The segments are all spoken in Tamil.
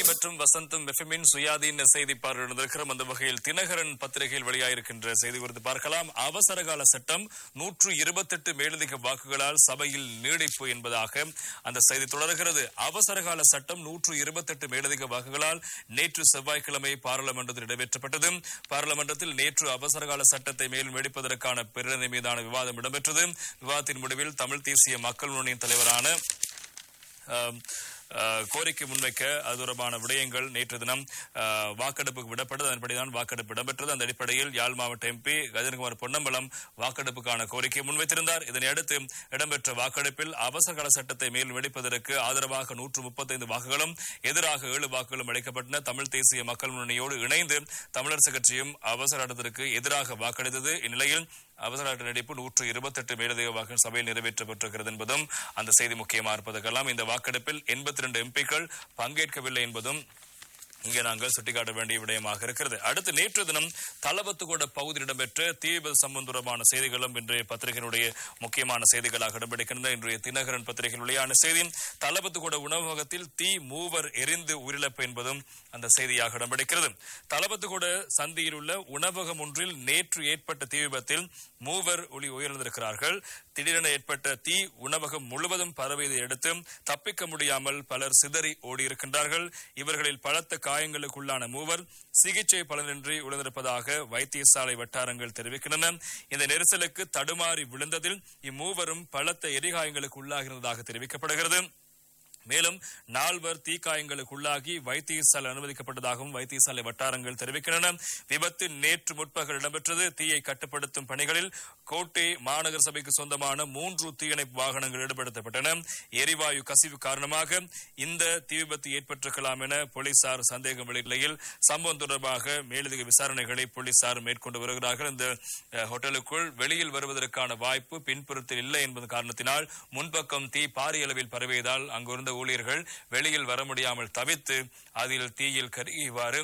மற்றும் வசந்தம் எஃப்எம்மின் சுயாதீன செய்தி பார்வையிடுந்திருக்கிறோம் அந்த வகையில் தினகரன் பத்திரிகையில் வெளியாயிருக்கின்ற செய்தி குறித்து பார்க்கலாம் அவசரகால சட்டம் நூற்று இருபத்தெட்டு மேலதிக வாக்குகளால் சபையில் நீடிப்பு என்பதாக அந்த செய்தி தொடர்கிறது அவசரகால சட்டம் நூற்று இருபத்தெட்டு மேலதிக வாக்குகளால் நேற்று செவ்வாய்க்கிழமை பாராளுமன்றத்தில் நிறைவேற்றப்பட்டது பாராளுமன்றத்தில் நேற்று அவசரகால சட்டத்தை மேலும் வெடிப்பதற்கான பிரேரணை மீதான விவாதம் இடம்பெற்றது விவாதத்தின் முடிவில் தமிழ் தேசிய மக்கள் முன்னணியின் தலைவரான ஆம், ஆ, கோரிக்கை முன்வைக்க அது தொடர்பான விடயங்கள் நேற்று தினம் ஆ, வாக்கெடுப்புக்கு விடப்பட்டது அதன்படிதான் வாக்கெடுப்பு இடம்பெற்றது அந்த அடிப்படையில் யாழ் மாவட்ட எம்பி கஜன்குமார் பொன்னம்பலம் வாக்கெடுப்புக்கான கோரிக்கையை முன்வைத்திருந்தார் இதனை அடுத்து இடம்பெற்ற வாக்கெடுப்பில் அவசரகால சட்டத்தை மேலும் வெடிப்பதற்கு ஆதரவாக நூற்று முப்பத்தைந்து வாக்குகளும் எதிராக ஏழு வாக்குகளும் அளிக்கப்பட்டன தமிழ் தேசிய மக்கள் முன்னணியோடு இணைந்து தமிழரசு கட்சியும் அவசர சட்டத்திற்கு எதிராக வாக்களித்தது இந்நிலையில் அவசர சட்ட நடிப்பு நூற்று இருபத்தெட்டு மேலதிக வாக்கு சபையில் நிறைவேற்றப்பட்டிருக்கிறது என்பதும் அந்த செய்தி முக்கியமாக இருப்பதற்கெல்லாம் இந்த வாக்கெடுப்பில் எண்பத்தி ரெண்டு எம்பிக்கள் பங்கேற்கவில்லை என்பதும் இங்கே நாங்கள் சுட்டிக்காட்ட வேண்டிய விடயமாக இருக்கிறது அடுத்து நேற்று தினம் தளபத்துகோட பகுதியில் இடம்பெற்ற தீ விபத்து சம்பந்தமான செய்திகளும் இன்றைய பத்திரிகையினுடைய முக்கியமான செய்திகளாக இடம்பெடுக்கின்றன இன்றைய தினகரன் பத்திரிகையில் வெளியான செய்தி தளபத்துகோட உணவகத்தில் தீ மூவர் எரிந்து உயிரிழப்பு என்பதும் அந்த செய்தியாக இடம்பெடுக்கிறது தளபத்துகோட சந்தியில் உள்ள உணவகம் ஒன்றில் நேற்று ஏற்பட்ட தீ விபத்தில் மூவர் ஒளி உயிரிழந்திருக்கிறார்கள் திடீரென ஏற்பட்ட தீ உணவகம் முழுவதும் பரவியதை அடுத்து தப்பிக்க முடியாமல் பலர் சிதறி ஓடியிருக்கின்றார்கள் இவர்களில் பலத்த காயங்களுக்குள்ளான மூவர் சிகிச்சை பலனின்றி விழுந்திருப்பதாக வைத்தியசாலை வட்டாரங்கள் தெரிவிக்கின்றன இந்த நெரிசலுக்கு தடுமாறி விழுந்ததில் இம்மூவரும் பலத்த எரிகாயங்களுக்கு உள்ளாகியிருந்ததாக தெரிவிக்கப்படுகிறது மேலும் நால்வர் தீக்காயங்களுக்குள்ளாகி வைத்தியசாலை அனுமதிக்கப்பட்டதாகவும் வைத்தியசாலை வட்டாரங்கள் தெரிவிக்கின்றன விபத்து நேற்று முற்பகல் இடம்பெற்றது தீயை கட்டுப்படுத்தும் பணிகளில் கோட்டை மாநகர சபைக்கு சொந்தமான மூன்று தீயணைப்பு வாகனங்கள் ஈடுபடுத்தப்பட்டன எரிவாயு கசிவு காரணமாக இந்த தீ விபத்து ஏற்பட்டிருக்கலாம் என போலீசார் சந்தேகம் வெளியிலையில் சம்பவம் தொடர்பாக மேலதிக விசாரணைகளை போலீசார் மேற்கொண்டு வருகிறார்கள் இந்த அஹ், ஹோட்டலுக்குள் வெளியில் வருவதற்கான வாய்ப்பு பின்புறத்தில் இல்லை என்பது காரணத்தினால் முன்பக்கம் தீ பாரிய அளவில் பரவியதால் அங்கிருந்த ஊழியர்கள் வெளியில் வர முடியாமல் தவித்து அதில் தீயில் கருகியவாறு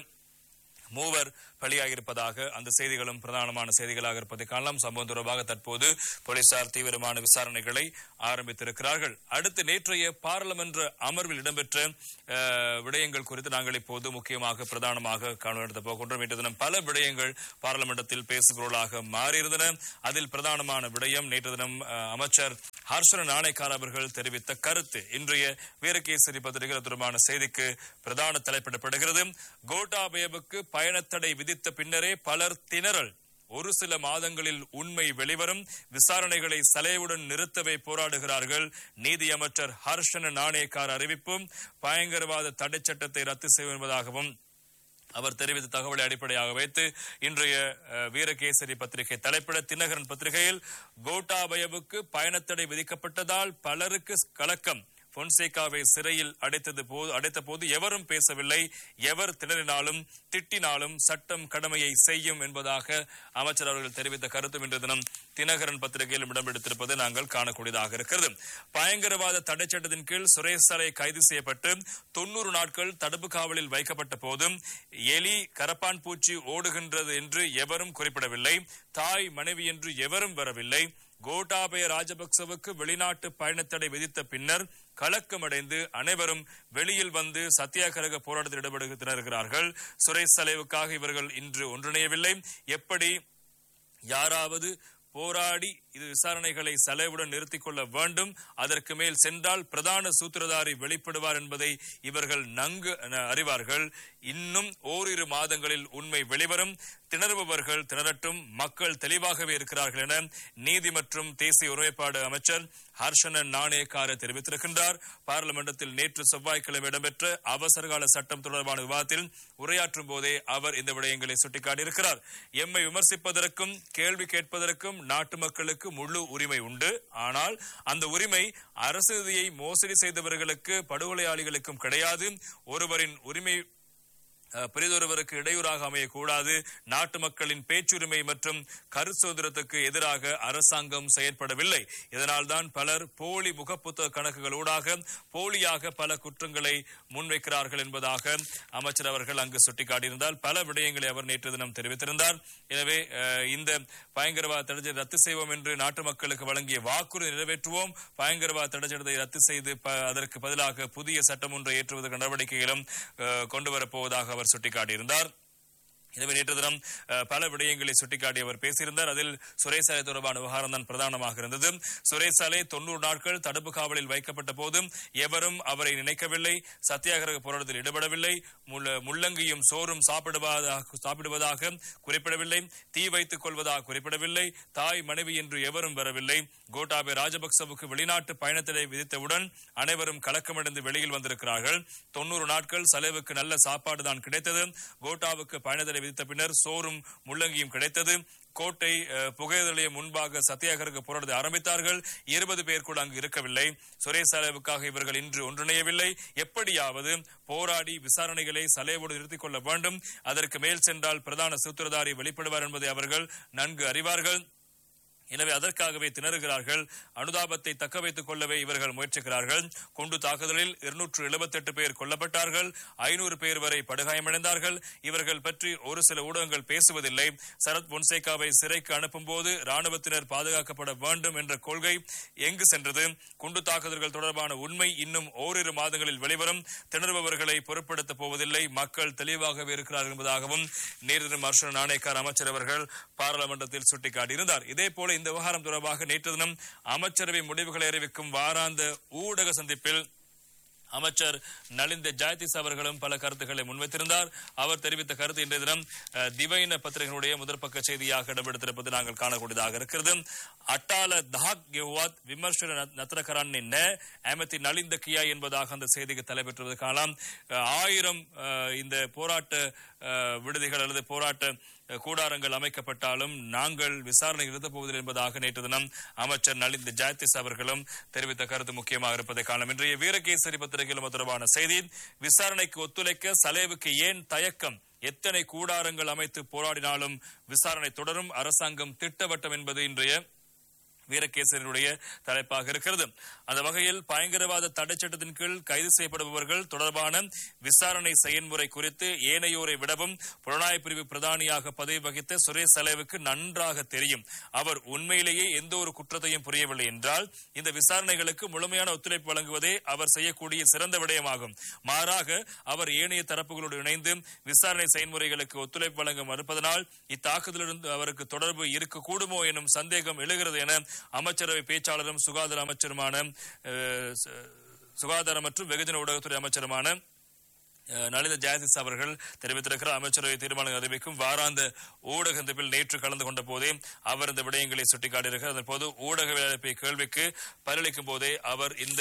மூவர் பலியாகியிருப்பதாக அந்த செய்திகளும் பிரதானமான செய்திகளாக இருப்பதை காணலாம் சம்பவம் தொடர்பாக தற்போது போலீசார் தீவிரமான விசாரணைகளை ஆரம்பித்திருக்கிறார்கள் அடுத்து நேற்றைய பாராளுமன்ற அமர்வில் இடம்பெற்ற அஹ், விடயங்கள் குறித்து நாங்கள் இப்போது முக்கியமாக பிரதானமாக காண போகின்றோம் இன்று தினம் பல விடயங்கள் பாராளுமன்றத்தில் பேசுபொருளாக மாறியிருந்தன அதில் பிரதானமான விடயம் நேற்று தினம் அஹ், அமைச்சர் ஹர்ஷன நாணயக்கார் அவர்கள் தெரிவித்த கருத்து இன்றைய வீரகேசரி பத்திரிகை தொடர்பான செய்திக்கு பிரதான தலைப்பிடப்படுகிறது கோட்டாபயவுக்கு பயணத்தடை விதித்த பின்னரே பலர் திணறல் ஒரு சில மாதங்களில் உண்மை வெளிவரும் விசாரணைகளை சலைவுடன் நிறுத்தவே போராடுகிறார்கள் நீதி அமைச்சர் ஹர்ஷன நாணயக்கார் அறிவிப்பும் பயங்கரவாத தடை சட்டத்தை ரத்து செய்வோம் என்பதாகவும் அவர் தெரிவித்த தகவலை அடிப்படையாக வைத்து இன்றைய அஹ், வீரகேசரி பத்திரிகை தலைப்பிட தினகரன் பத்திரிகையில் கோட்டாபயவுக்கு பயணத்தடை விதிக்கப்பட்டதால் பலருக்கு கலக்கம் பொன்சேகாவை சிறையில் அடைத்தது போது அடைத்த போது எவரும் பேசவில்லை எவர் திணறினாலும் திட்டினாலும் சட்டம் கடமையை செய்யும் என்பதாக அமைச்சர் அவர்கள் தெரிவித்த கருத்தும் இன்று தினம் தினகரன் பத்திரிகையில் இடம்பெடுத்திருப்பது நாங்கள் காணக்கூடியதாக இருக்கிறது பயங்கரவாத தடை சட்டத்தின் கீழ் சுரேசரை கைது செய்யப்பட்டு தொன்னூறு நாட்கள் தடுப்பு காவலில் வைக்கப்பட்ட போதும் எலி கரப்பான் பூச்சி ஓடுகின்றது என்று எவரும் குறிப்பிடவில்லை தாய் மனைவி என்று எவரும் வரவில்லை கோட்டாபய ராஜபக்சவுக்கு வெளிநாட்டு பயணத்தடை விதித்த பின்னர் கலக்கமடைந்து அனைவரும் வெளியில் வந்து சத்தியாகிரக போராட்டத்தில் ஈடுபடுகிறார்கள் சுரேஷ் தலைவுக்காக இவர்கள் இன்று ஒன்றிணையவில்லை எப்படி யாராவது போராடி இது விசாரணைகளை செலவுடன் நிறுத்திக் கொள்ள வேண்டும் அதற்கு மேல் சென்றால் பிரதான சூத்திரதாரி வெளிப்படுவார் என்பதை இவர்கள் நன்கு அஹ், அறிவார்கள் இன்னும் ஓரிரு மாதங்களில் உண்மை வெளிவரும் திணறுபவர்கள் திணறட்டும் மக்கள் தெளிவாகவே இருக்கிறார்கள் என நீதி மற்றும் தேசிய ஒருமைப்பாடு அமைச்சர் ஹர்ஷன நாணயக்கார தெரிவித்திருக்கின்றார் பாராளுமன்றத்தில் நேற்று செவ்வாய்க்கிழமை இடம்பெற்ற அவசரகால சட்டம் தொடர்பான விவாதத்தில் உரையாற்றும் போதே அவர் இந்த விடயங்களை சுட்டிக்காட்டியிருக்கிறார் எம்மை விமர்சிப்பதற்கும் கேள்வி கேட்பதற்கும் நாட்டு மக்களுக்கு முழு உரிமை உண்டு ஆனால் அந்த உரிமை அரசு நிதியை மோசடி செய்தவர்களுக்கு படுகொலையாளிகளுக்கும் கிடையாது ஒருவரின் உரிமை அஹ், பிறிதொருவருக்கு இடையூறாக அமையக்கூடாது நாட்டு மக்களின் பேச்சுரிமை மற்றும் கரு சுதந்திரத்துக்கு எதிராக அரசாங்கம் செயற்படவில்லை இதனால்தான் பலர் போலி முகப்புத்தக கணக்குகளூடாக போலியாக பல குற்றங்களை முன்வைக்கிறார்கள் என்பதாக அமைச்சர் அவர்கள் அங்கு சுட்டிக்காட்டியிருந்தால் பல விடயங்களை அவர் நேற்று தினம் தெரிவித்திருந்தார் எனவே அஹ், இந்த பயங்கரவாத தடைச்சட்டத்தை ரத்து செய்வோம் என்று நாட்டு மக்களுக்கு வழங்கிய வாக்குறுதி நிறைவேற்றுவோம் பயங்கரவாத தடைச்சட்டத்தை ரத்து செய்து ப- அதற்கு பதிலாக புதிய சட்டம் ஒன்றை ஏற்றுவதற்கு நடவடிக்கைகளும் அஹ், கொண்டு வரப்போவதாக அவர் சுட்டிக்காட்டியிருந்தார் எனவே நேற்று தினம் அஹ், பல விடயங்களை சுட்டிக்காட்டி அவர் பேசியிருந்தார் அதில் சுரேசாலை தொடர்பான விவகாரம் தான் பிரதானமாக இருந்தது சுரேசாலை தொன்னூறு நாட்கள் தடுப்பு காவலில் வைக்கப்பட்ட போதும் எவரும் அவரை நினைக்கவில்லை சத்தியாகிரக போராட்டத்தில் ஈடுபடவில்லை முள்ள- முள்ளங்கியும் சோறும் சாப்பிடுவதாக சாப்பிடுவதாக குறிப்பிடவில்லை தீ வைத்துக் கொள்வதாக குறிப்பிடவில்லை தாய் மனைவி என்று எவரும் வரவில்லை கோட்டாபே ராஜபக்சவுக்கு வெளிநாட்டு பயணத்தினை விதித்தவுடன் அனைவரும் கலக்கமடைந்து வெளியில் வந்திருக்கிறார்கள் தொன்னூறு நாட்கள் செலவுக்கு நல்ல சாப்பாடு தான் கிடைத்தது கோட்டாவுக்கு பயணத்தினை விதித்த பின்னர் சோறும் முள்ளங்கியும் கிடைத்தது கோட்டை அஹ், புகையிரத நிலையம் முன்பாக சத்தியாகிரக போராட்டத்தை ஆரம்பித்தார்கள் இருபது பேர் கூட அங்கு இருக்கவில்லை சுரேஷ் சலேவுக்காக இவர்கள் இன்று ஒன்றிணையவில்லை எப்படியாவது போராடி விசாரணைகளை சலேவோடு நிறுத்திக் கொள்ள வேண்டும் அதற்கு மேல் சென்றால் பிரதான சூத்திரதாரி வெளிப்படுவார் என்பதை அவர்கள் நன்கு அறிவார்கள் எனவே அதற்காகவே திணறுகிறார்கள் அனுதாபத்தை தக்க வைத்துக் கொள்ளவே இவர்கள் முயற்சிக்கிறார்கள் குண்டு தாக்குதலில் இருநூற்று எழுபத்தெட்டு பேர் கொல்லப்பட்டார்கள் ஐநூறு பேர் வரை படுகாயமடைந்தார்கள் இவர்கள் பற்றி ஒரு சில ஊடகங்கள் பேசுவதில்லை சரத் பொன்சேகாவை சிறைக்கு அனுப்பும் போது ராணுவத்தினர் பாதுகாக்கப்பட வேண்டும் என்ற கொள்கை எங்கு சென்றது குண்டு தாக்குதல்கள் தொடர்பான உண்மை இன்னும் ஓரிரு மாதங்களில் வெளிவரும் திணறுபவர்களை பொருட்படுத்தப் போவதில்லை மக்கள் தெளிவாகவே இருக்கிறார்கள் என்பதாகவும் நேரு அர்ஷன் நாணயக்கார் அமைச்சர் அவர்கள் பாராளுமன்றத்தில் சுட்டிக்காட்டியிருந்தார் இதே போல இந்த விவகாரம் தொடர்பாக நேற்று தினம் அமைச்சரவை முடிவுகளை அறிவிக்கும் வாராந்த ஊடக சந்திப்பில் அமைச்சர் நலிந்த ஜாயதிஸ் அவர்களும் பல கருத்துக்களை முன்வைத்திருந்தார் அவர் தெரிவித்த கருத்து இன்றைய தினம் அஹ், திவைன பத்திரிகையினுடைய முதற்பக்க செய்தியாக இடம்பெடுத்திருப்பது நாங்கள் காணக்கூடியதாக இருக்கிறது அட்டால தாக் யெஹ்வாத் விமர்சன நத்- நத்ரகரான் என்ன அமதி நலிந்த கியா என்பதாக அந்த செய்திக்கு தலைப்பெற்றுவது காணலாம் அஹ், ஆயிரம் அஹ், இந்த போராட்ட அஹ், விடுதிகள் அல்லது போராட்ட அஹ், கூடாரங்கள் அமைக்கப்பட்டாலும் நாங்கள் விசாரணை நிறுத்தப் போவதில்லை என்பதாக நேற்று தினம் அமைச்சர் நலிந்த ஜாயதிஸ் அவர்களும் தெரிவித்த கருத்து முக்கியமாக இருப்பதை காணலாம் இன்றைய வீரகேசரி பத்திரிகையில் தொடர்பான செய்தி விசாரணைக்கு ஒத்துழைக்க சலேவுக்கு ஏன் தயக்கம் எத்தனை கூடாரங்கள் அமைத்து போராடினாலும் விசாரணை தொடரும் அரசாங்கம் திட்டவட்டம் என்பது இன்றைய வீரகேசரியுடைய தலைப்பாக இருக்கிறது அந்த வகையில் பயங்கரவாத தடை சட்டத்தின் கீழ் கைது செய்யப்படுபவர்கள் தொடர்பான விசாரணை செயல்முறை குறித்து ஏனையோரை விடவும் புலனாய்வு பிரிவு பிரதானியாக பதவி வகித்த சுரேஷ் சலேவுக்கு நன்றாக தெரியும் அவர் உண்மையிலேயே எந்த ஒரு குற்றத்தையும் புரியவில்லை என்றால் இந்த விசாரணைகளுக்கு முழுமையான ஒத்துழைப்பு வழங்குவதே அவர் செய்யக்கூடிய சிறந்த விடயமாகும் மாறாக அவர் ஏனைய தரப்புகளோடு இணைந்து விசாரணை செயல்முறைகளுக்கு ஒத்துழைப்பு வழங்க மறுப்பதனால் இத்தாக்குதலிருந்து அவருக்கு தொடர்பு இருக்கக்கூடுமோ எனும் சந்தேகம் எழுகிறது என அமைச்சரவை பேச்சாளரும் சுகாதார அமைச்சருமான அஹ், சு- சுகாதார மற்றும் வெகுஜன ஊடகத்துறை அமைச்சருமான அஹ், நளின ஜெயதிஸ் அவர்கள் தெரிவித்திருக்கிறார் அமைச்சரவை தீர்மானம் அறிவிக்கும் வாராந்த ஊடக சந்திப்பில் நேற்று கலந்து கொண்ட போதே அவர் இந்த விடயங்களை சுட்டிக்காட்டியிருக்கிறார் அதன் போது ஊடக வேலைப்பை கேள்விக்கு பதிலளிக்கும் போதே அவர் இந்த